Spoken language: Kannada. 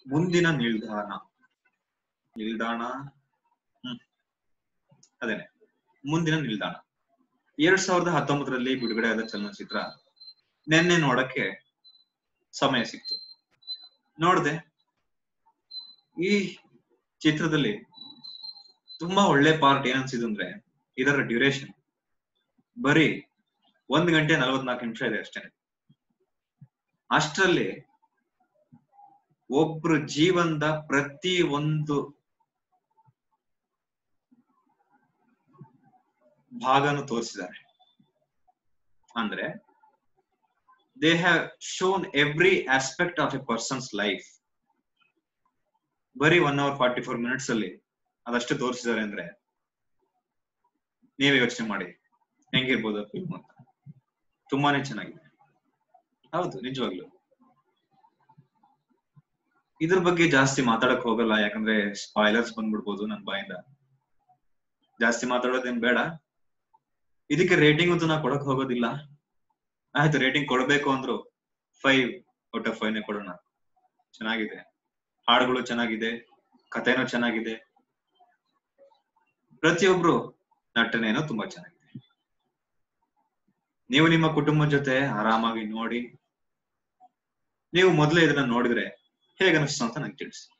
ಮುಂದಿನ ನಿಲ್ದಾಣ ನಿಲ್ದಾಣ ಹ್ಮ್ ಅದೇನೆ ಮುಂದಿನ ನಿಲ್ದಾಣ ಎರಡ್ ಸಾವಿರದ ಹತ್ತೊಂಬತ್ತರಲ್ಲಿ ಬಿಡುಗಡೆಯಾದ ಚಲನಚಿತ್ರ ನಿನ್ನೆ ನೋಡಕ್ಕೆ ಸಮಯ ಸಿಕ್ತು ನೋಡ್ದೆ ಈ ಚಿತ್ರದಲ್ಲಿ ತುಂಬಾ ಒಳ್ಳೆ ಪಾರ್ಟ್ ಏನ್ ಅನ್ಸಿದ್ದು ಅಂದ್ರೆ ಇದರ ಡ್ಯೂರೇಷನ್ ಬರೀ ಒಂದ್ ಗಂಟೆ ನಲವತ್ನಾಲ್ಕು ನಿಮಿಷ ಇದೆ ಅಷ್ಟೇ ಅಷ್ಟರಲ್ಲಿ ಒಬ್ರು ಜೀವನದ ಪ್ರತಿ ಒಂದು ಭಾಗನು ತೋರಿಸಿದ್ದಾರೆ ಅಂದ್ರೆ they have shown every aspect of a person's life ಬರೀ one hour forty four minutes ಅಲ್ಲಿ ಅದಷ್ಟು ತೋರಿಸಿದ್ದಾರೆ ಅಂದ್ರೆ ನೀವೇ ಯೋಚನೆ ಮಾಡಿ ಹೆಂಗಿರ್ಬೋದು ಫಿಲ್ಮ್ ಅಂತ ತುಂಬಾನೇ ಚೆನ್ನಾಗಿದೆ ಹೌದು ನಿಜವಾಗ್ಲು ಇದ್ರ ಬಗ್ಗೆ ಜಾಸ್ತಿ ಮಾತಾಡಕ್ ಹೋಗಲ್ಲ ಯಾಕಂದ್ರೆ ಸ್ಪಾಯ್ಲರ್ಸ್ ಬಂದ್ಬಿಡ್ಬೋದು ನನ್ ಬಾಯಿಂದ ಜಾಸ್ತಿ ಮಾತಾಡೋದೇನ್ ಬೇಡ ಇದಕ್ಕೆ ರೇಟಿಂಗ್ ಅಂತೂ ನಾ ಕೊಡಕ್ ಹೋಗೋದಿಲ್ಲ ಆಯ್ತು ರೇಟಿಂಗ್ ಕೊಡ್ಬೇಕು ಅಂದ್ರು ಫೈವ್ ಔಟ್ ಆಫ್ ಫೈವ್ ನೇ ಕೊಡೋಣ ಚೆನ್ನಾಗಿದೆ ಹಾಡುಗಳು ಚೆನ್ನಾಗಿದೆ ಕಥೆನೂ ಚೆನ್ನಾಗಿದೆ ಪ್ರತಿಯೊಬ್ರು ನಟನೆನೂ ತುಂಬಾ ಚೆನ್ನಾಗಿದೆ ನೀವು ನಿಮ್ಮ ಕುಟುಂಬದ ಜೊತೆ ಆರಾಮಾಗಿ ನೋಡಿ ನೀವು ಮೊದಲೇ ಇದನ್ನ ನೋಡಿದ್ರೆ ಹೇಗನ್ನಿಸ್ತು ಅಂತ ನಂಗೆ ತಿಳಿಸಿ